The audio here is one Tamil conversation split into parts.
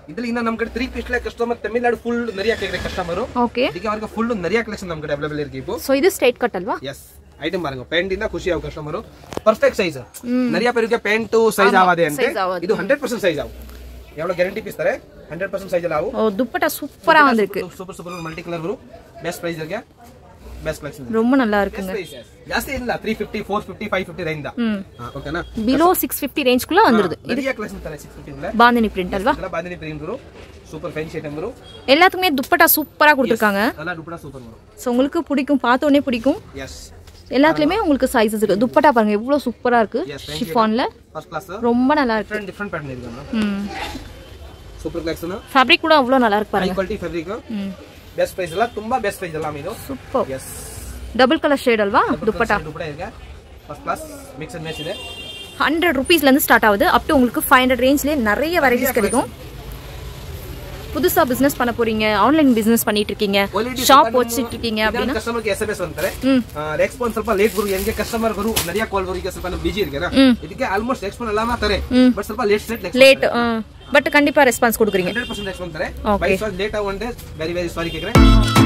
இதுல இன்னும் நம்ம த்ரீ பீஸ்ல கஸ்டமர் தமிழ்நாடு ஃபுல் நிறைய கேக்குற கஸ்டமர் ஓಕೆ ಇದಕ್ಕೆ ಅವ್ರಿಗೆ ಫುಲ್ நிறைய ಕಲೆಕ್ಷನ್ ನಮ್ಮ ಕಡೆ ಅವೈಲೇಬಲ್ ಇருக்கு இப்போ ಸೊ ಇದು ಸ್ಟ್ರೈಟ್ ಕಟ್ ಅಲ್ವಾ எஸ் ஐட்டம் பாருங்க பேண்ட் ಇಂದ ಖುಷಿ ಆகும் ಕಸ್ಟಮರ್ ಪರ್ಫೆಕ್ಟ್ ಸೈಜ್ நிறைய பேருக்கு ಪ್ಯಾಂಟ್ ಸೈಜ್ ಆವಾದೆ ಅಂತ size ಆವಾது. ಇದು ಹಂಡ್ರೆಡ್ ಪರ್ಸೆಂಟ್ ಸೈಜ್ ಆகும் எவ்வளவு ಗ್ಯಾರಂಟಿ ಪೀಸ್ ತಾರೆ ಹಂಡ್ರೆಡ್ ಪರ್ಸೆಂಟ್ ಸೈಜ್ ಎಲ್ಲ ಆವು ಓ ದುಪ್ಪಟ ಸೂಪரா வந்திருக்கு ಸೂಪರ್ ಸೂಪರ್ ಮಲ್ಟಿ ಕಲರ್ ಬರು ಬೆಸ್ಟ್ ಪ್ರೈಸ್ ಇருக்கு ಬೆಸ್ಟ್ ಕಲೆಕ್ಷನ್ ரொம்ப நல்லா இருக்குங்க ಜಾಸ್ತಿ ಇಲ್ಲ three fifty four fifty five fifty range ம் ಓಕೆನಾ ಬಿಲೋ ಸಿಕ್ಸ್ ಫಿಫ್ಟಿ ರೇಂಜ್குள்ள வந்துருது நிறைய ಕಲೆಕ್ಷನ್ ತಾರೆ ಸಿಕ್ಸ್ ಫಿಫ್ಟಿ பாந்தினி பிரிண்ட் ಅಲ್ವಾ ಎಲ್ಲ ಬಾಂದಿನಿ ಪ್ರಿಂಟ್ ಬರು ಸೂಪರ್ ಫ್ಯಾನ್ಸಿ ಐಟಮ್ ಬರು எல்லாத்துக்குமே துப்பட்டா சூப்பரா கொடுத்துருக்காங்க ಎಲ್ಲ ದುಪ್ಪಟ சூப்பர் ಬರು ஸோ உங்களுக்கு பிடிக்கும் பார்த்த உடனே பிடிக்கும் எஸ் எல்லாத்துலயுமே உங்களுக்கு சைஸஸ் இருக்கு துப்பட்டா பாருங்க எவ்வளவு சூப்பரா இருக்கு Yes, thank you. ஷிஃபான்ல ಫಸ್ಟ್ ಕ್ಲಾಸ್ ரொம்ப நல்லா இருக்கு ಡಿಫ್ರೆಂಟ್ ಡಿಫ್ರೆಂಟ್ ಪ್ಯಾಟರ್ನ್ ಇದೆ ம் ಸೂಪರ್ ಕಲೆಕ್ಷನ್ ஃபேப்ரிக் கூட அவ்வளோ நல்லா இருக்கு ಹೈ பாருங்க ಕ್ವಾಲಿಟಿ ಫ್ಯಾಬ್ರಿಕ್ ம் ಬೆಸ್ಟ್ ಪ್ರೈಸ್ ಎಲ್ಲ ತುಂಬಾ ಬೆಸ್ಟ್ ಪ್ರೈಸ್ ಎಲ್ಲ ಇದು super yes double colour shade அல்வா துப்பட்டா ದುಪ್ಪಟ ಇದೆ first class mix and match ಇದೆ ஹண்ட்ரட் ருபீஸ்லேருந்து ஸ்டார்ட் ஆகுது அப் டு உங்களுக்கு ஃபைவ் ஹண்ட்ரட் ரேஞ்ச்லேயே நிறைய வெரைட்டிஸ் கிடைக்கும் புதுசா பிசினஸ் பண்ண போறீங்க ஆன்லைன் பிசினஸ் பண்ணிட்டு இருக்கீங்க ஷாப் வச்சுட்டு இருக்கீங்க அப்படின்னா ಕಸ್ಟಮರ್ ಎಸ್ ಎಂ ಎಸ್ ಅಂತಾರೆ ம் ರೆಸ್ಪಾನ್ಸ್ ಸ್ವಲ್ಪ ಲೇಟ್ ಬರು ಹೆಂಗೆ ಕಸ್ಟಮರ್ ಬರು ನರಿಯ ಕಾಲ್ ಬರು ಈಗ ಸ್ವಲ್ಪ ಬಿಜಿ ಇರ್ತೀರಾ ம் ಇದಕ್ಕೆ ಆಲ್ಮೋಸ್ಟ್ ರೆಸ್ಪಾನ್ಸ್ ಎಲ್ಲ ಮಾಡ್ತಾರೆ ம். ಬಟ್ ಸ್ವಲ್ಪ ಲೇಟ್ ಲೇಟ್ லேட் பட் கண்டிப்பா ரெஸ்பான்ஸ் கொடுக்குறீங்க ಹಂಡ್ರೆಡ್ ಪರ್ಸೆಂಟ್ ರೆಸ್ಪಾನ್ಸ್ ಅಂತಾರೆ Okay. ಬೈ ಸಾರಿ ಲೇಟ್ ಆಗುವಂತೆ ವೆರಿ ವೆರಿ ಸಾರಿ ಕೇಕ್ರೆ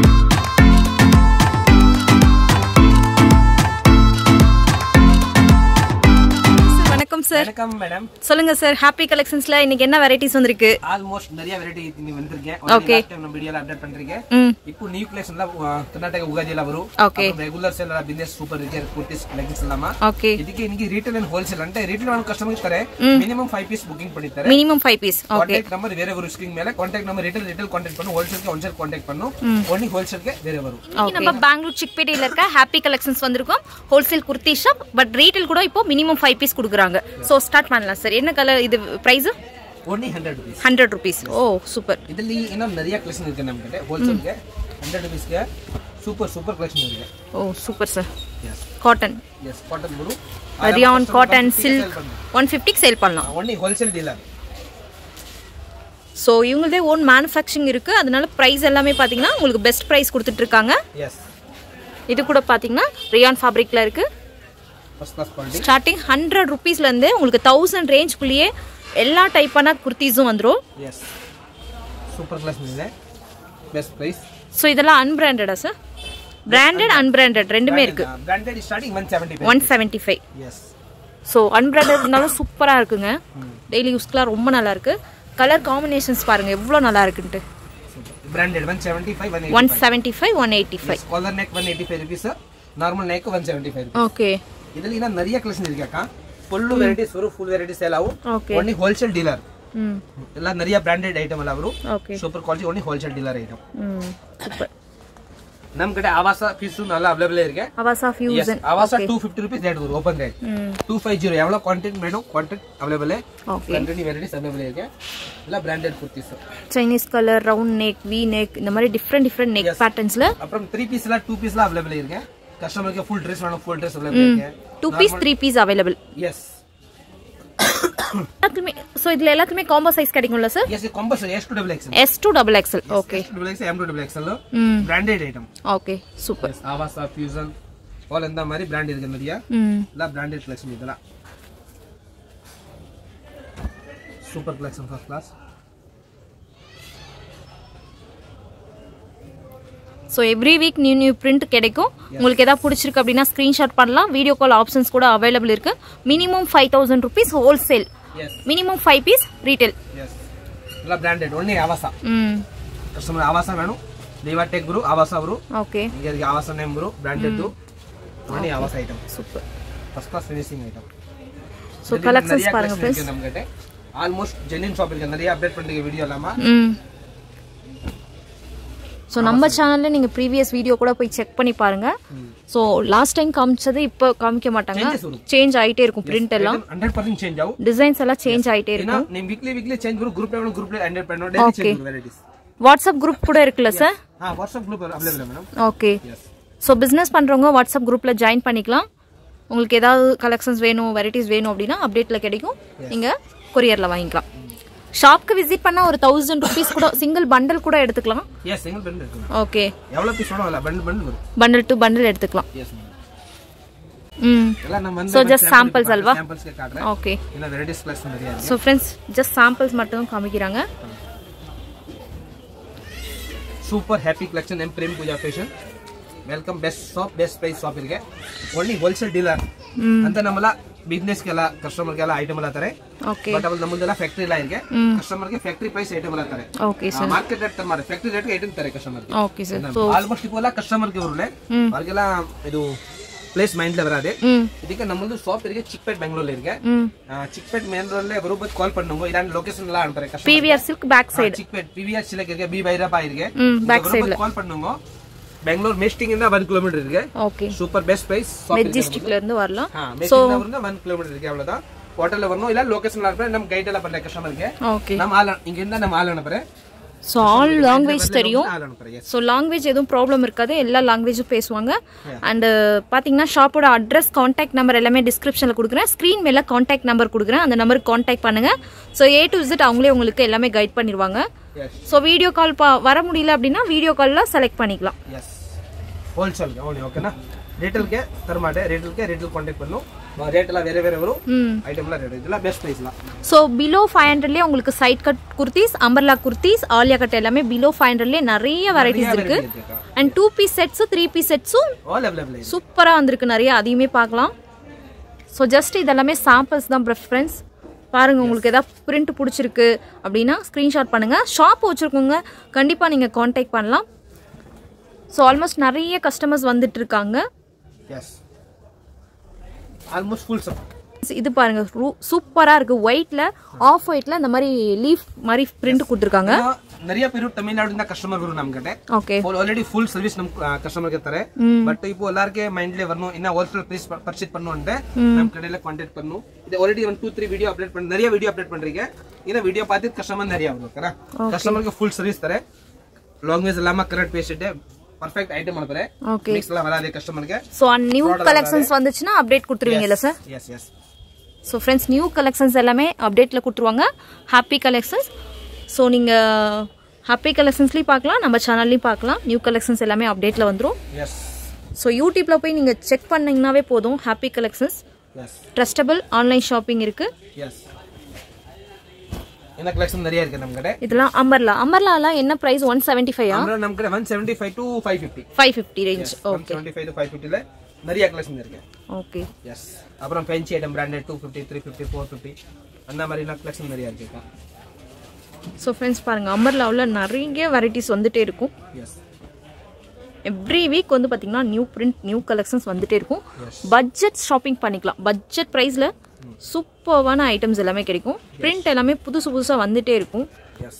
சார் வணக்கம் சார் வணக்கம் மேடம் சொல்லுங்க சார் ஹாப்பி கலெக்ஷன்ஸ்ல இன்னைக்கு என்ன வெரைட்டிஸ் வந்திருக்கு ஆல்மோஸ்ட் நிறைய வெரைட்டி நீ வந்திருக்கேன் Okay. டைம் நம்ம வீடியோல அப்டேட் பண்றீங்க ம் இப்போ நியூ கಲೆಕ್ಷನ್ ಎಲ್ಲ ಆ, ಕರ್ನಾಟಕ ಉಗಾದಿ ಎಲ್ಲ ಬರು Okay. ರೆಗ್ಯುಲರ್ ಸೇಲ್ ಎಲ್ಲ ಬಿಸ್ನೆಸ್ ಸೂಪರ್ ಇದೆ ಕುರ್ತೀಸ್ ಲೆಗಿನ್ಸ್ ಎಲ್ಲಮ್ಮ ஓகே ಇದಕ್ಕೆ ನಿಮಗೆ ರಿಟೇಲ್ ಅಂಡ್ ಹೋಲ್ಸೇಲ್ ಅಂದ್ರೆ ರಿಟೇಲ್ ಒಂದು ಕಸ್ಟಮರ್ ಇರ್ತಾರೆ ಮಿನಿಮಮ್ ಫೈವ್ ಪೀಸ್ ಬುಕಿಂಗ್ ಪಡಿತಾರೆ minimum five piece okay contact number ಬೇರೆ ಬರು ಸ್ಕ್ರೀನ್ ಮೇಲೆ contact number retail retail contact ಪಣ್ಣು ಹೋಲ್ಸೇಲ್ ಗೆ ಹೋಲ್ಸೇಲ್ ಕಾಂಟ್ಯಾಕ್ಟ್ ಪಣ್ಣು ಓನ್ಲಿ ಹೋಲ್ಸೇಲ್ ಗೆ ಬೇರೆ ಬರು இன்னைக்கு நம்ம பெங்களூர் சிக்பேட்டையில இருக்க ஹாப்பி கலெக்ஷன்ஸ் வந்திருக்கோம் wholesale kurti shop but retail கூட இப்போ மினிமம் ஃபைவ் பீஸ் கொடுக்குறாங்க ஸோ ஸ்டார்ட் பண்ணலாம் சார் என்ன கலர் இது price only hundred rupees hundred rupees ஓ சூப்பர் ಇದರಲ್ಲಿ ಇನ್ನೊಂದು நிறைய ಕಲೆಕ್ಷನ್ ಇದೆ ನಮ್ಮ ಕಡೆ ಹೋಲ್ಸೇಲ್ ಗೆ ಹಂಡ್ರೆಡ್ ರುಪೀಸ್ ಗೆ ಸೂಪರ್ ಸೂಪರ್ ಕಲೆಕ್ಷನ್ ಇದೆ ஓ super sir yes cotton yes cotton ಬರು ரியான் காட்டன் சில்க் ஒன் ஃபிஃப்டிக்கு சேல் பண்ணலாம் ಓನ್ಲಿ ಹೋಲ್ಸೇಲ್ ಡೀಲರ್ ஸோ இவங்களதே ஓன் மேனுஃபேக்சரிங் இருக்கு அதனால ப்ரைஸ் எல்லாமே பார்த்தீங்கன்னா உங்களுக்கு பெஸ்ட் ப்ரைஸ் கொடுத்துட்டு இருக்காங்க ಎಸ್ இது கூட பார்த்தீங்கன்னா ரியான் ஃபேப்ரிக்ல இருக்கு first class quality starting hundred ருபீஸ்லேருந்து உங்களுக்கு தௌசண்ட் ரேஞ்ச்குள்ளேயே எல்லா டைப்பான குர்த்திஸும் வந்துடும் ಎಸ್ ಸೂಪರ್ ಕ್ಲಾಸ್ ಇದೆ ಬೆಸ್ಟ್ ಪ್ರೈಸ್ ஸோ இதெல்லாம் அன்பிராண்டடா சார் பிராண்டட் அன்பிராண்டட் ரெண்டுமே இருக்கு branded starting one seventy one seventy five yes so unbranded இருந்தாலும் சூப்பராக இருக்குங்க டெய்லி யூஸ்க்குலாம் ரொம்ப நல்லா இருக்கு கலர் காம்பினேஷன்ஸ் பாருங்க எவ்வளோ நல்லா இருக்குன்ட்டு branded one seventy five one one seventy five one eighty five collar neck one eighty five rupees normal neck one seventy five okay ಇದರಲ್ಲಿ ಇನ್ನ நிறைய ಕಲೆಕ್ಷನ್ ಇದೆ ಅಕ್ಕ ಫುಲ್ ವೆರೈಟೀಸ್ ಬರು ಫುಲ್ ವೆರೈಟೀಸ್ ಎಲ್ಲ ಅವು ஓகே ಓನ್ಲಿ ಹೋಲ್ಸೇಲ್ ಡೀಲರ್ ம் ಎಲ್ಲ நிறைய ಬ್ರಾಂಡೆಡ್ ಐಟಮ್ ಅಲ್ಲ ಅವರು okay super quality only wholesale dealer item ம் சூப்பர் ನಮ್ ಕಡೆ ಆವಾಸ ಪೀಸು ಎಲ್ಲ ಅವೈಲೇಬಲ್ ಇருக்கு Avaasa fusion Avaasa two fifty rupees rate ಬರು ಓಪನ್ ರೇಟ್ ம் ಟೂ ಫೈವ್ ಜೀರೋ ಎவ்வளோ quantity madam quantity available okay continue varieties available ಇருக்கு ಎಲ್ಲ branded kurtis Chinese colour round neck V neck இந்த மாதிரி டிஃப்ரெண்ட் டிஃப்ரெண்ட் நெக் பேட்டர்ன்ஸ்ல அப்புறம் த்ரீ பீஸ் எல்லாம் டூ பீஸ் எல்லாம் அவைலபிள் இருக்கு கஸ்டமருக்கு ஃபுல் ட்ரெஸ் வேணும் ஃபுல் ட்ரெஸ் அவைலபிள் இருக்கு two piece three piece available yes எல்லாத்துலயுமே ஸோ இதுல எல்லாத்துலயுமே காம்போ சைஸ் கிடைக்கும்ல sir yes compulsory S to double XL S to double XL okay S to double XL M to double XL ம் branded item okay super Avaasa fusion all இந்த மாதிரி பிராண்ட் இருக்கு நிறைய ம் எல்லாம் பிராண்டட் கலெக்ஷன் இதெல்லாம் super collection first class so every week new new print கிடைக்கும் உங்களுக்கு எதாவது பிடிச்சிருக்கு அப்படின்னா ஸ்க்ரீன்ஷாட் பண்ணலாம் வீடியோ கால் ஆப்ஷன்ஸ் கூட அவைலபிள் இருக்கு minimum five thousand rupees wholesale yes minimum five piece retail yes ಎಲ್ಲ ಬ್ರಾಂಡೆಡ್ ಒಳ್ಳೆ ಆವಾಸ ம் ಕಸ್ಟಮರ್ ಆವಾಸ வேணும் ದೇವಾಟೆಕ್ ಗುರು ಆವಾಸ ಅವರು ஓகே ನಿಮಗೆ ಅದಕ್ಕೆ ಆವಾಸ ನೇಮ್ ಗುರು ಬ್ರಾಂಡೆಡ್ ಒಳ್ಳೆ ಆವಾಸ item super first class finishing item so collections பாருங்க ஃப்ரெண்ட்ஸ் ನಮ್கிட்ட ஆல்மோஸ்ட் ஜென்னின் ஷாப் இருக்கு நிறைய அப்டேட் பண்றீங்க வீடியோ இல்லாம ம் ஸோ நம்ம சேனல்ல நீங்க ப்ரீவியஸ் வீடியோ கூட போய் செக் பண்ணி பாருங்க ஸோ லாஸ்ட் டைம் காமிச்சது இப்போ காமிக்க மாட்டாங்க Changes வரும். சேஞ்ச் ஆயிட்டே இருக்கும் பிரிண்ட் எல்லாம் ಹಂಡ್ರೆಡ್ ಪರ್ಸೆಂಟ್ ಚೇಂಜ್ ಆವು டிசைன்ஸ் எல்லாம் சேஞ்ச் ஆயிட்டே ಏನ இருக்கும் ನಿಮ್ ವೀಕ್ಲಿ ವೀಕ್ಲಿ ಚೇಂಜ್ ಬರು group level group hundred percent daily Okay. Change varieties WhatsApp group கூட இருக்குல்ல சார் ಹಾ WhatsApp group available madam okay yes so business பண்ணுறவங்க வாட்ஸ்அப் குரூப்பில் ஜாயின் பண்ணிக்கலாம் உங்களுக்கு ஏதாவது கலெக்ஷன்ஸ் வேணும் வெரைட்டிஸ் வேணும் அப்படின்னா அப்டேட்டில் கிடைக்கும் நீங்கள் கொரியரில் வாங்கிக்கலாம் ஷாப்க்கு விசிட் பண்ணால் ஒரு தௌசண்ட் ருபீஸ் கூட சிங்கிள் பண்டல் கூட எடுத்துக்கலாம் ಎಸ್ ಸಿಂಗಲ್ ಬಂಡಲ್ ಇருக்கு ஓகே எவ்வளவு பீஸ் வேணும் ಅಲ್ಲ ಬಂಡಲ್ ಬಂಡಲ್ வரும் பண்டல் டு பண்டல் எடுத்துக்கலாம் ಎಸ್ ம் ಎಲ್ಲ ನಮ್ಮ So, just samples ಅಲ್ವಾ? ಸ್ಯಾಂಪಲ್ಸ್ ಗೆ ಕಾಟ್ರೆ ஓகே ಇನ್ನ ವೆರೈಟೀಸ್ ಕಲೆಕ್ಷನ್ நிறைய இருக்கு ஸோ ஃப்ரெண்ட்ஸ் ஜஸ்ட் சாம்பிள்ஸ் மட்டும் காமிக்கிறாங்க ಸೂಪರ್ ಹ್ಯಾಪಿ ಕಲೆಕ್ಷನ್ ಎಂ Prem Pooja fashion welcome best shop best price shop ಇರಿಗೆ ಓನ್ಲಿ ಹೋಲ್ಸೇಲ್ ಡೀಲರ್ ಹ್ಮ್ ಅಂತ ನಮ್ಮಲ್ಲ ಬಿಸ್ನೆಸ್ಗೆಲ್ಲ ಕಸ್ಟಮರ್ಗೆಲ್ಲ ಐಟಮ್ ಎಲ್ಲ ತಾರೆ ಓಕೆ ಬಟ್ ಅವ್ರು ನಮ್ಮದೆಲ್ಲ ಫ್ಯಾಕ್ಟ್ರಿ ಇಲ್ಲ ಇರಿಗೆ ಹ್ಮ್ ಕಸ್ಟಮರ್ಗೆ ಫ್ಯಾಕ್ಟ್ರಿ ಪ್ರೈಸ್ ಐಟಮ್ ಎಲ್ಲ ತಾರೆ ಓಕೆ ಸರ್ ಮಾರ್ಕೆಟ್ ರೇಟ್ ತಾರೆ ಫ್ಯಾಕ್ಟ್ರಿ ರೇಟ್ಗೆ ಐಟಮ್ ತಾರೆ ಕಸ್ಟಮರ್ಗೆ ಓಕೆ ಸರ್ ಸೊ ಆಲ್ಮೋಸ್ಟ್ ಇವೆಲ್ಲ ಕಸ್ಟಮರ್ಗೆ ಅವ್ರಲ್ಲೇ ಹ್ಮ್ ಅವ್ರಿಗೆಲ್ಲ ಇದು ಪ್ಲೇಸ್ ಮೈಂಡ್ ಬರದೆ ಹ್ಮ್ ಇದಕ್ಕೆ ನಮ್ಮದು ಶಾಪ್ ಇರಿಗೆ ಚಿಕ್ಕಪೇಟ್ ಬೆಂಗಳೂರು ಇರಿಗೆ ಹ್ಮ್ ಚಿಕ್ಕಪೇಟ್ ಮೇನ್ ರೋಡ್ ಬರೋಬತ್ ಕಾಲ್ ಪಣ್ಣಂಗು ಇಲ್ಲಾಂದ್ರೆ ಲೊಕೇಶನ್ ಎಲ್ಲ ಅಂತಾರೆ P V R silk back side Chickpet P V R ಚಿಲಕ್ಕೆ ಬಿ ಭೈರಪ್ಪ ಇರಿಗೆ ಹ್ಮ್ ಬ್ಯಾಕ್ ಸೈಡ್ ಕಾಲ್ ಪಣ್ಣಂಗು ಬೆಂಗಳೂರು ಮೆಸ್ಟಿಂಗ್ ಇಂದ ಒನ್ ಕಿಲೋಮೀಟರ್ ಇರಿಗೆ ஓகே சூப்பர் பெஸ்ட் பிரைஸ் மெஜிஸ்டிக்ல இருந்து வரலாம் மெஸ்டிங்ல இருந்து ஒன் கிலோமீட்டர் இருக்கு அவ்வளவுதான் ஹோட்டல்ல வரணும் இல்ல லொகேஷன்ல இருப்பேன் நம்ம கைட் எல்லாம் பண்ற கஸ்டமருக்கு ஓகே நம்ம ஆள் இங்க இருந்தா நம்ம ஆள் அனுப்புறேன் ஸோ ஆல் லாங்குவேஜ் தெரியும் ஆள் அனுப்புறேன் yes. ஸோ லாங்குவேஜ் எதுவும் ப்ராப்ளம் இருக்காது எல்லா லாங்குவேஜும் பேசுவாங்க அண்டு பார்த்தீங்கன்னா ஷாப்போட அட்ரஸ் காண்டாக்ட் நம்பர் எல்லாமே டிஸ்கிரிப்ஷனில் கொடுக்குறேன் ஸ்க்ரீன் மேலே காண்டாக்ட் நம்பர் கொடுக்குறேன் அந்த நம்பருக்கு காண்டாக்ட் பண்ணுங்கள் ஸோ ஏ டு விசிட் அவங்களே உங்களுக்கு எல்லாமே கைட் பண்ணிடுவாங்க yes ஸோ வீடியோ கால் பா வர முடியல அப்படின்னா வீடியோ காலில் செலக்ட் பண்ணிக்கலாம் yes ಹೋಲ್ಸೇಲ್ ಓನ್ಲಿ ಓಕೆನಾ ರೇಟಲ್ಗೆ ತರಮಾಟೆ ರೇಟಲ್ಗೆ ರೇಟಲ್ ಕಾಂಟ್ಯಾಕ್ಟ್ பண்ணு ரேட் எல்லாம் வேற வேற வரும் ம் ஐட்டம் எல்லாம் ரேட் இதெல்லாம் பெஸ்ட் பிரைஸ்லாம் ஸோ பிலோ ஃபைவ் ஹண்ட்ரட்லேயே உங்களுக்கு side cut kurtis umbrella kurtis Alia cut எல்லாமே பிலோ ஃபைவ் ஹண்ட்ரட்லேயே நிறைய வெரைட்டிஸ் இருக்கு அண்ட் டூ பீஸ் செட்ஸும் த்ரீ பீஸ் செட்ஸும் ஆல் அவைலபிள் சூப்பராக வந்திருக்கு நிறைய அதையுமே பார்க்கலாம் ஸோ ஜஸ்ட் இதெல்லாமே சாம்பிள்ஸ் தான் ப்ரிஃபரன்ஸ் பாருங்கள் உங்களுக்கு எதாவது பிரிண்ட் பிடிச்சிருக்கு அப்படின்னா ஸ்க்ரீன்ஷாட் பண்ணுங்கள் ஷாப் வச்சுருக்கோங்க கண்டிப்பாக நீங்கள் காண்டாக்ட் பண்ணலாம் ஸோ ஆல்மோஸ்ட் நிறைய கஸ்டமர்ஸ் வந்துட்டு இருக்காங்க எஸ் ஆல்மோஸ்ட் ஃபுல் சப் இது பாருங்க சூப்பராக இருக்குது ஒயிட்டில் ஆஃப் ஒயிட்டில் இந்த மாதிரி லீஃப் மாதிரி பிரிண்ட் கொடுத்துருக்காங்க நிறைய பேರು ತಮಿಳ್ನಾಡಿಂದ ಕಸ್ಟಮರ್ ಬರು ನಮ್ ಕಡೆ ஓகே ಆಲ್ರೆಡಿ ಫುಲ್ ಸರ್ವಿಸ್ ನಮ್ ಕಸ್ಟಮರ್ ಇರ್ತಾರೆ ம் ಬಟ್ இப்போ எல்லாருக்கே மைண்ட்ல வரணும் என்ன ஹோல்சேல் பிரைஸ் பர்ச்சேஸ் பண்ணுவோம் நம்ம கடையில கான்டாக்ட் பண்ணும் இது already one two three video update பண்ண நிறைய வீடியோ அப்டேட் பண்றீங்க இந்த வீடியோ பார்த்து கஸ்டமர் நிறைய வரும் ஓகேனா கஸ்டமருக்கு ஃபுல் சர்வீஸ் தரேன் லாங்குவேஜ் இல்லாம கரெக்ட் பேசிட்டு பர்ஃபெக்ட் ஐட்டம் அனுப்புறேன் ஓகே மிக்ஸ் எல்லாம் வராது கஸ்டமருக்கு ஸோ நியூ கலெக்ஷன்ஸ் வந்துச்சுன்னா அப்டேட் கொடுத்துருவீங்கல்ல sir yes yes so friends new collections எல்லாமே அப்டேட்டில் கொடுத்துருவாங்க ஹாப்பி கலெக்ஷன்ஸ் ஸோ நீங்கள் ஹாப்பி கலெக்ஷன்ஸ்லேயும் பார்க்கலாம் நம்ம சேனல்லையும் பார்க்கலாம் நியூ கலெக்ஷன்ஸ் எல்லாமே அப்டேட்டில் வந்துடும் எஸ் ஸோ யூடியூப்பில் போய் நீங்கள் செக் பண்ணிங்கனாவே போதும் happy collections yes trustable online shopping இருக்குது எஸ் என்ன கலெக்ஷன் நிறைய இருக்கு நம்ம கடை இதெல்லாம் அம்பர்லா அம்பர்லாலாம் என்ன ப்ரைஸ் ஒன் செவன்ட்டி ஃபைவா அப்புறம் நம்ம கடை one seventy five to five fifty five fifty range one okay seventy five to five ஃபிஃப்டில நிறைய கலெக்ஷன் இருக்கு ஓகே எஸ் அப்புறம் fancy item branded two fifty three fifty four fifty அந்த மாதிரிலாம் கலெக்ஷன் நிறைய இருக்கு ஸோ ஃப்ரெண்ட்ஸ் பாருங்கள் அம்பர்லாவில் நிறைய வெரைட்டிஸ் வந்துட்டே இருக்கும் எஸ் எவ்ரி வீக் வந்து பார்த்தீங்கன்னா நியூ பிரிண்ட் நியூ கலெக்ஷன்ஸ் வந்துட்டே இருக்கும் பட்ஜெட் ஷாப்பிங் பண்ணிக்கலாம் பட்ஜெட் ப்ரைஸில் சூப்பர்வான ஐட்டம்ஸ் எல்லாமே கிடைக்கும் பிரிண்ட் எல்லாமே புதுசு புதுசாக வந்துட்டே இருக்கும் எஸ்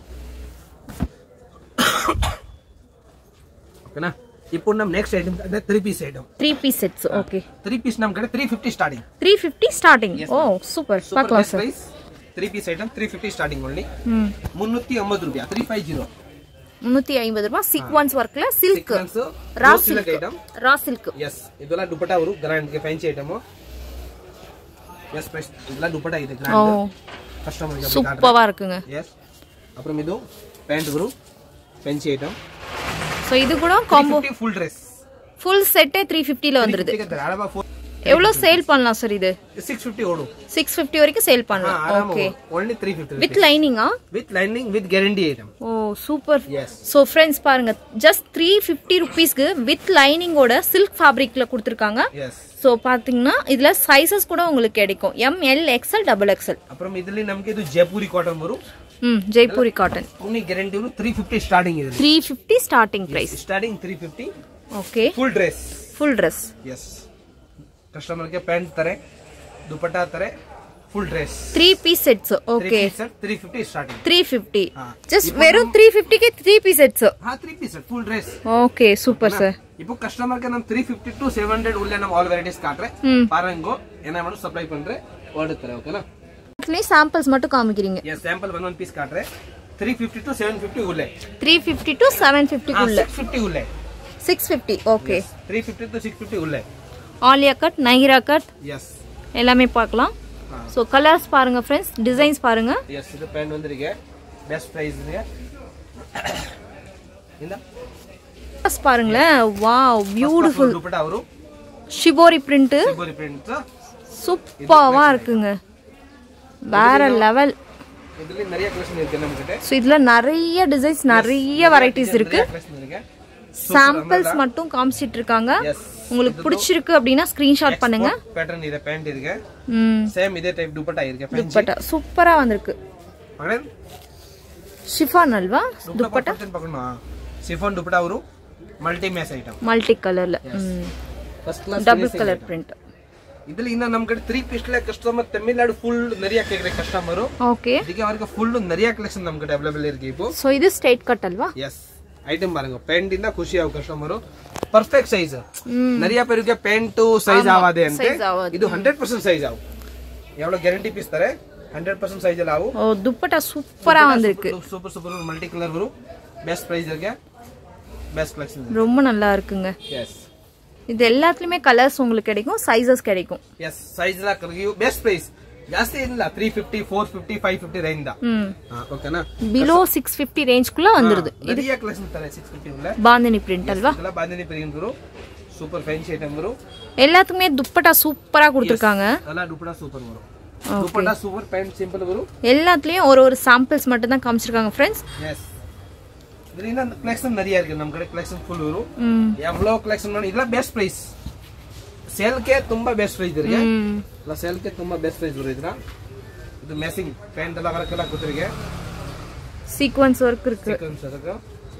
ಓಕೆನಾ இப்போ நம்ம நெக்ஸ்ட் ஐட்டம் ಅಂದ್ರೆ three piece item three piece sets okay three piece நம்ம கடை three fifty starting three fifty starting oh super super பார்க்கலாம் best sir price three piece item three fifty starting only ம் முந்நூற்றி ஐம்பது ரூபாய் த்ரீ ஃபைவ் ஜீரோ முந்நூற்றி ஐம்பது ரூபாய் சீக்வன்ஸ் ஒர்க்கில் silk sequence raw silk silk item raw silk yes ಇದೆಲ್ಲ ದುಪಟ್ಟ ಅವರು grand fancy item yes price ಇದೆಲ್ಲ ದುಪಟ್ಟ ಇದೆ ஓ ಗ್ರ್ಯಾಂಡ್ ಕಸ್ಟಮರ್ சூப்பராக இருக்குங்க ಎಸ್ அப்புறம் ಇದು ಪ್ಯಾಂಟ್ ಗುರು ಫ್ಯಾನ್ಸಿ ಐಟಮ್ ஸோ இது கூட காம்போ ಫುಲ್ ಡ್ರೆಸ್ ஃபுல் செட்டே த்ரீ ஃபிஃப்டியில் வந்துடுது எவ்வளோ சேல் பண்ணலாம் சார் இது ಸಿಕ್ಸ್ ಫಿಫ್ಟಿ ಓಡು சிக்ஸ் ஃபிஃப்டி வரைக்கும் சேல் பண்ணலாம் okay only three fifty with லைனிங்கா with lining with guarantee item oh super yes so friends பாருங்க ஜஸ்ட் த்ரீ ஃபிஃப்டி ருபீஸ்க்கு வித் லைனிங்கோட சில்க் ஃபேப்ரிக்ல கொடுத்துருக்காங்க எஸ் ஸோ பார்த்தீங்கன்னா இதில் சைஸஸ் கூட உங்களுக்கு கிடைக்கும் M L XL double XL அப்புறம் இதுல ನಮಗೆ ಇದು ಜೈಪುರಿ ಕಾಟನ್ ಬರು ம் ஜெய்ப்பூரி காட்டன் ಓನ್ಲಿ ಗ್ಯಾರಂಟಿ ಇವರು ತ್ರೀ ಫಿಫ್ಟಿ ಸ್ಟಾರ್ಟಿಂಗ್ ಇದೆ three fifty starting price starting three fifty okay full dress full dress yes ಕಸ್ಟಮರ್ಗೆ ಪ್ಯಾಂಟ್ ತಾರೆ ದುಪಟ್ಟ ತಾರೆ full dress three piece sets okay three fifty starting three fifty ஆ. ஜஸ்ட் வெறும் த்ரீ ஃபிஃப்டிக்கு த்ரீ பீஸ் செட்ஸ் ಹಾ three piece full dress okay super sir இப்போ கஸ்டமருக்கு நம்ம three fifty to seven hundred உள்ள நம்ம ஆல் வெரைட்டிஸ் காட்டுறேன் ம் பாருங்க என்ன வேணும் சப்ளை பண்றேன் ஆர்டர் தரேன் ஓகேனா சாம்பிள்ஸ் மட்டும் காமிக்கிறீங்க என் சாம்பிள் வந்து ஒன் பீஸ் காட்டுறேன் three fifty to seven fifty உள்ளே த்ரீ ஃபிஃப்டி டு செவன் ஃபிஃப்டிக்குள்ள சிக்ஸ் ஃபிஃப்டி உள்ளே six fifty okay three fifty to six fifty உள்ளே Alia cut Naira cut yes எல்லாமே பார்க்கலாம் ஸோ கலர்ஸ் பாருங்க ஃப்ரெண்ட்ஸ் டிசைன்ஸ் பாருங்க எஸ் இது பேண்ட் வந்துருக்கு பெஸ்ட் ப்ரைஸ் இந்த Colours பாருங்களேன் வாவ் பியூட்டிஃபுல் துப்பட்டா வரும் ஷிபோரி பிரிண்ட்டு சிபோரி பிரிண்ட் சூப்பராக இருக்குங்க வேற லெவல் இதுல நிறைய கலெக்ஷன் இருக்கு நம்ம கிட்ட ஸோ இதில் நிறைய டிசைன்ஸ் நிறைய வெரைட்டிஸ் இருக்கு கலெக்ஷன் இருக்கு சாம்பிள்ஸ் மட்டும் காமிச்சிட்டு இருக்காங்க எஸ் உங்களுக்கு பிடிச்சிருக்கு அப்படின்னா ஸ்கிரீன்ஷாட் பண்ணுங்க பேட்டர்ன் இத பேண்ட் இருக்கு ம் சேம் இதே டைப் துப்பட்டா இருக்கு ஃபேன்சி துப்பட்டா சூப்பரா வந்திருக்கு மகன் ஷிஃபான் அல்வா துப்பட்டா பட்டன் பார்க்கணும் சிஃபான் துப்பட்டா வரும் மல்டி மேஸ் ஐட்டம் மல்டி கலர்ல ம் first class double colour print இதுல ಇನ್ನ ನಮ್ ಕಡೆ ತ್ರೀ ಪೀಸ್ಲೆ ಕಸ್ಟಮರ್ ತಮಿಳ್ನಾಡು ಫುಲ್ நிறைய கேக்குற கஸ்டமர் ஓகே இதுக்கு வரைக்கும் ஃபுல் நிறைய கலெக்ஷன் நம்ம கிட்ட அவைலபிள் இருக்கு இப்போ ஸோ இது ஸ்ட்ரைட் கட் அல்வா எஸ் ஐட்டம் பாருங்க ಪ್ಯಾಂಟ್ ಇಂದ ಖುಷಿ ಆಗ ಕಸ್ಟಮರ್ ಪರ್ಫೆಕ್ಟ್ ಸೈಜ್ நிறைய பேருக்கு ಪ್ಯಾಂಟ್ ಸೈಜ್ ಆವಾದೆ ಅಂತ size ಆವಾದೆ. ಇದು ಹಂಡ್ರೆಡ್ ಪರ್ಸೆಂಟ್ ಸೈಜ್ ಆವು எவ்வளவு ಗ್ಯಾರಂಟಿ ಪೀಸ್ ತಾರೆ ಹಂಡ್ರೆಡ್ ಪರ್ಸೆಂಟ್ ಸೈಜ್ ಎಲ್ಲ ಆವು ஓ துப்பட்டா சூப்பரா வந்திருக்கு சூப்பர் சூப்பர் மல்டி கலர் வரும் பெஸ்ட் பிரைஸ் இருக்கு பெஸ்ட் கலெக்ஷன் ரொம்ப நல்லா இருக்குங்க எஸ் இது எல்லாத்துலயுமே கலர்ஸ் உங்களுக்கு கிடைக்கும் சைஸஸ் கிடைக்கும் ಎಸ್ ಸೈಜ್ ಎಲ್ಲ ಕರ್ಗಿಯು ಬೆಸ್ಟ್ ಪ್ರೈಸ್ ಜಾಸ್ತಿ ಏನಿಲ್ಲ three fifty four fifty five fifty range ம் ಓಕೆನಾ பிலோ சிக்ஸ் ஃபிஃப்டி ரேஞ்ச்குள்ள வந்துருது நிறைய கலெக்ஷன் ತಾರೆ ಸಿಕ್ಸ್ ಫಿಫ್ಟಿ ಉಳ್ಳ பாந்தினி பிரிண்ட் அல்வா ಇದೆಲ್ಲ ಬಾಂಧನಿ ಪ್ರಿಂಟ್ ಬರು ಸೂಪರ್ ಫ್ಯಾನ್ಸಿ ಐಟಮ್ ಬರು எல்லாத்துக்குமே துப்பட்டா சூப்பரா கொடுத்துருக்காங்க ಎಲ್ಲ ದುಪ್ಪಟ ಸೂಪರ್ ಬರು ದುಪ್ಪಟ ಸೂಪರ್ ಪ್ಯಾಂಟ್ ಸಿಂಪಲ್ ಬರು எல்லாத்துலயும் ஒரு ஒரு சாம்பிள்ஸ் மட்டும் தான் காமிச்சிருக்காங்க ஃப்ரெண்ட்ஸ் எஸ் இதுல கலெக்ஷன் நிறைய இருக்கு நம்ம ಕಡೆ ಕಲೆಕ್ಷನ್ ಫುಲ್ வரும் ம் எவ்வளோ ಕಲೆಕ್ಷನ್ ಮಾಡಿ ಇದೆಲ್ಲ ಬೆಸ್ಟ್ ಪ್ರೈಸ್ ಸೇಲ್ಗೆ ತುಂಬಾ ಬೆಸ್ಟ್ ಪ್ರೈಸ್ ಇದ್ರಿಗೆ ம் ಇಲ್ಲ ಸೇಲ್ಗೆ ತುಂಬಾ ಬೆಸ್ಟ್ ಪ್ರೈಸ್ ಬರು ಇದ್ರ ಇದು ಮೆಸಿಂಗ್ ಪ್ಯಾಂಟ್ ಎಲ್ಲ ವರ್ಕ್ ಎಲ್ಲ ಕೂತಿರಿಗೆ சீக்வன்ஸ் ஒர்க் இருக்கு ಸೀಕ್ವೆನ್ಸ್ ಅದಕ್ಕೆ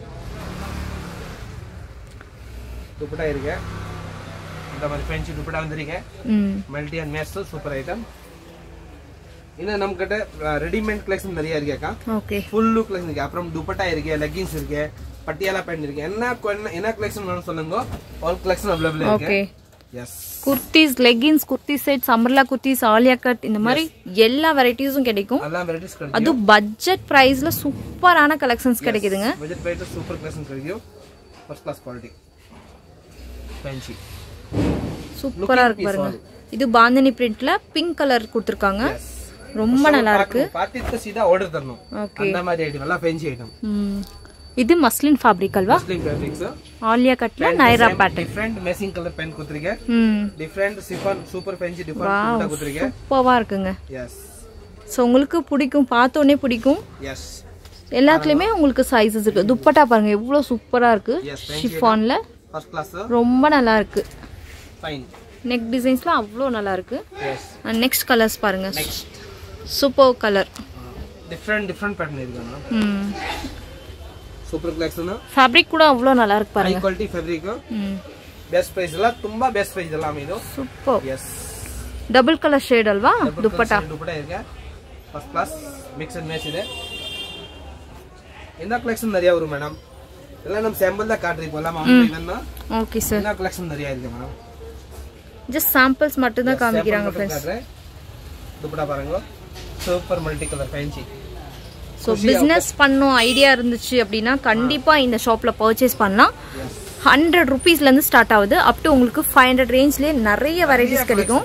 ದುಪ್ಪಟ ಇರಿಗೆ இந்த மாதிரி ஃபேன்சி துப்பட்டா வந்திருக்க ம் multi and mats super item இன்னும் நம்ம கிட்ட ரெடிமேட் கலெக்ஷன் நிறைய இருக்கேக்கா ஓகே ஃபுல்லு கலெக்ஷன் இருக்கு அப்புறம் துப்பட்டா இருக்கு லெகின்ஸ் இருக்கு பட்டியாலா பேண்ட் இருக்கு என்ன கொன்ன- என்ன கலெக்ஷன் வேணும் சொல்லுங்க ஆல் கலெக்ஷன் அவைலபிள் இருக்கு okay yes kurtis leggings kurti sets umbrella kurtis Alia cut இந்த மாதிரி எல்லா வெரைட்டிஸும் கிடைக்கும் எல்லா வெரைட்டிஸ் கிடைக்கும் அதுவும் பட்ஜெட் பிரைஸ்ல சூப்பரான கலெக்ஷன்ஸ் கிடைக்குதுங்க பட்ஜெட் பிரைஸ் சூப்பர் கலெக்ஷன் கிடைக்கும் ஃபர்ஸ்ட் கிளாஸ் குவாலிட்டி ஃபேன்சி சூப்பரா இருக்கு பாருங்க இது பாந்தினி பிரிண்ட்ல பிங்க் கலர் கொடுத்துருக்காங்க ரொம்ப நல்லா இருக்கு பார்த்துட்டு சீதா ஆர்டர் தரணும் ஓகே அந்த மாதிரி ஐட்டம் எல்லாம் ஃபேன்சி ஐட்டம் ம். இது மஸ்லின் ஃபேப்ரிக் அல்வா முஸ்லிம் ஃபேப்ரிக்ஸ் ஆலியா கட்ல Naira pattern different matching colour pant கொடுத்துருக்கேன் ம் different chiffon super fancy different கொடுத்துருக்கேன் சூப்பரா இருக்குங்க எஸ் ஸோ உங்களுக்கு பிடிக்கும் பார்த்தோன்னே பிடிக்கும் எஸ் எல்லாத்துலயுமே உங்களுக்கு சைஸஸ் இருக்கு துப்பட்டா பாருங்க எவ்வளோ சூப்பரா இருக்கு Yes, thank you. ஷிஃபான்ல ஃபர்ஸ்ட் கிளாஸ் ரொம்ப நல்லா இருக்கு ஃபைன் நெக் டிசைன்ஸ்லாம் அவ்வளோ நல்லா இருக்கு எஸ் நெக்ஸ்ட் கலர்ஸ் பாருங்க super colour different different pattern இருக்காங்க ம் ಸೂಪರ್ ಕಲೆಕ್ಷನ್ ஃபேப்ரிக் கூட அவ்வளோ நல்லா இருக்கு ಹೈ பாருங்க ಕ್ವಾಲಿಟಿ ಫ್ಯಾಬ್ರಿಕ್ ம் ಬೆಸ್ಟ್ ಪ್ರೈಸ್ ಎಲ್ಲ ತುಂಬಾ ಬೆಸ್ಟ್ ಪ್ರೈಸ್ ಎಲ್ಲ ಇದು super yes double colour shade அல்வா துப்பட்டா ದುಪ್ಪಟ ಇದೆ first class mix and match ಇದೆ ಇನ್ನ ಕಲೆಕ್ಷನ್ நிறைய வரும் மேடம் ಎಲ್ಲ ನಮ್ಮ ಸ್ಯಾಂಪಲ್ ದಾಗ ಕಾಟ್ರಿ ಎಲ್ಲ ಮಾಮೂಲಿ ಇದನ್ನ ஓகே சார் ಇನ್ನ ಕಲೆಕ್ಷನ್ நிறைய இருக்கு மேடம் ஜஸ்ட் சாம்பிள்ஸ் மட்டும் தான் காமிக்கிறாங்க ஃப்ரெண்ட்ஸ் ಕಾಟ್ರೆ ದುಪ್ಪಟ பாருங்க super multi colour fancy so business பண்ணும் ஐடியா இருந்துச்சு அப்படின்னா கண்டிப்பாக இந்த ஷாப்பில் பர்ச்சேஸ் பண்ணலாம் ஹண்ட்ரட் ருபீஸ்லேருந்து ஸ்டார்ட் ஆகுது அப் டு உங்களுக்கு ஃபைவ் ஹண்ட்ரட் ரேஞ்ச்லேயே நிறைய வெரைட்டிஸ் கிடைக்கும்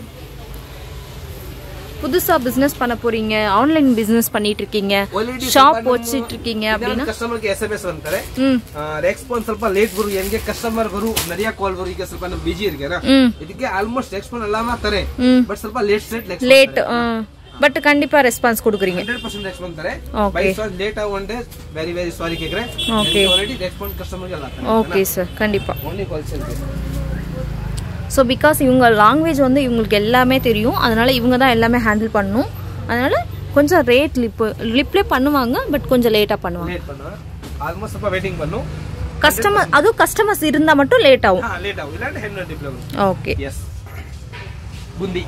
புதுசாக பிஸ்னஸ் பண்ண போறீங்க ஆன்லைன் பிஸ்னஸ் பண்ணிட்டு இருக்கீங்க ஷாப் வச்சுட்டு இருக்கீங்க அப்படின்னா ಕಸ್ಟಮರ್ ಗೆ ಎಸ್ ಎಂ ಎಸ್ ಅಂತಾರೆ ம் ರೆಸ್ಪಾನ್ಸ್ ಸ್ವಲ್ಪ ಲೇಟ್ ಬರು ಹೆಂಗೆ ಕಸ್ಟಮರ್ ಬರು நிறைய ಕಾಲ್ ಬರು ಈಗ ಸ್ವಲ್ಪ ನಮ್ ಬಿಜಿ ಇರ್ಕೇನ ம் ಇದಕ್ಕೆ ಆಲ್ಮೋಸ್ಟ್ ರೆಸ್ಪಾನ್ಸ್ ಎಲ್ಲ ಮಾಡ್ತಾರೆ ம் ಬಟ್ ಸ್ವಲ್ಪ ಲೇಟ್ ಸೆಟ್ லேட் பட் கண்டிப்பாக ரெஸ்பான்ஸ் கொடுக்குறீங்க ಹಂಡ್ರೆಡ್ ಪರ್ಸೆಂಟ್ ರೆಸ್ಪಾನ್ಸ್ ತಾರೆ Okay. ಬೈ ಸಾರಿ ಲೇಟ್ ಆಗೊಂಡೆ ವೆರಿ ವೆರಿ ಸಾರಿ ಕೇಕ್ರೆ Okay. ಆಲ್ರೆಡಿ ರೆಸ್ಪಾನ್ಸ್ ಕಸ್ಟಮರ್ ಗೆ ಅಲ್ಲ ஓகே சார் கண்டிப்பாக only call service so because இவங்க லாங்குவேஜ் வந்து இவங்களுக்கு எல்லாமே தெரியும் அதனால இவங்க தான் எல்லாமே ஹேண்டில் பண்ணணும் அதனால கொஞ்சம் ரேட் லிப்பு லிப்லேயே பண்ணுவாங்க பட் கொஞ்சம் லேட்டாக பண்ணுவாங்க ಲೇಟ್ பண்ணு ಆಲ್ಮೋಸ್ಟ್ ಸ್ವಲ್ಪ ವೇಟಿಂಗ್ பண்ணு கஸ்டமர் அதுவும் கஸ்டமர்ஸ் இருந்தால் மட்டும் லேட் ஆகும் ಹಾ ಲೇಟ್ ಆகும் ಇಲ್ಲಾಂದ್ರೆ ಹೆಣ್ಣು ಡಿಪ್ಲೊಮಾ ஓகே ಎಸ್ ಬುಂದಿ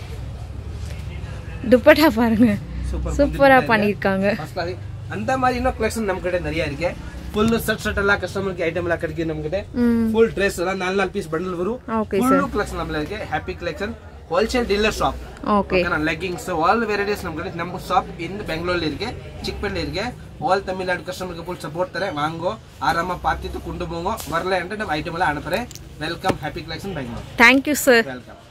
துப்பட்டா பாருங்க ಸೂಪರ್ சூப்பராக பண்ணியிருக்காங்க ಫಸ್ಟ್ ಕ್ಲಾಸ್ ಅಂತ மாதிரி ಇನ್ನೂ ಕಲೆಕ್ಷನ್ ನಮ್ ಕಡೆ நிறைய இருக்கு ಫುಲ್ ಸೆಟ್ ಸೆಟ್ ಎಲ್ಲ ಕಸ್ಟಮರ್ಗೆ ಐಟಮ್ ಎಲ್ಲ ಕಡೆಗೆ ನಮ್ ಕಡೆ ம் ಫುಲ್ ಡ್ರೆಸ್ ಎಲ್ಲ ನಾಲ್ ನಾಲ್ ಪೀಸ್ ಬಂಡಲ್ ಬರು ஓகே ಫುಲ್ ಕಲೆಕ್ಷನ್ ನಮ್ಮಲ್ಲಿ ಇருக்கு happy collection wholesale dealer shop okay ஓகேண்ணா லெகிங்ஸ் ஆல் வெரைட்டிஸ் நம்ம கிட்ட நம்ம ஷாப் இந்த பெங்களூர்ல இருக்கு சிக்பேட்ல இருக்கு ஆல் தமிழ்நாடு கஸ்டமருக்கு ஃபுல் சப்போர்ட் தரேன் வாங்கோ ஆராமா பார்த்துட்டு கொண்டு போங்க வரல நம்ம ஐட்டம் எல்லாம் அனுப்புறேன் welcome happy collection Bengaluru thank you sir welcome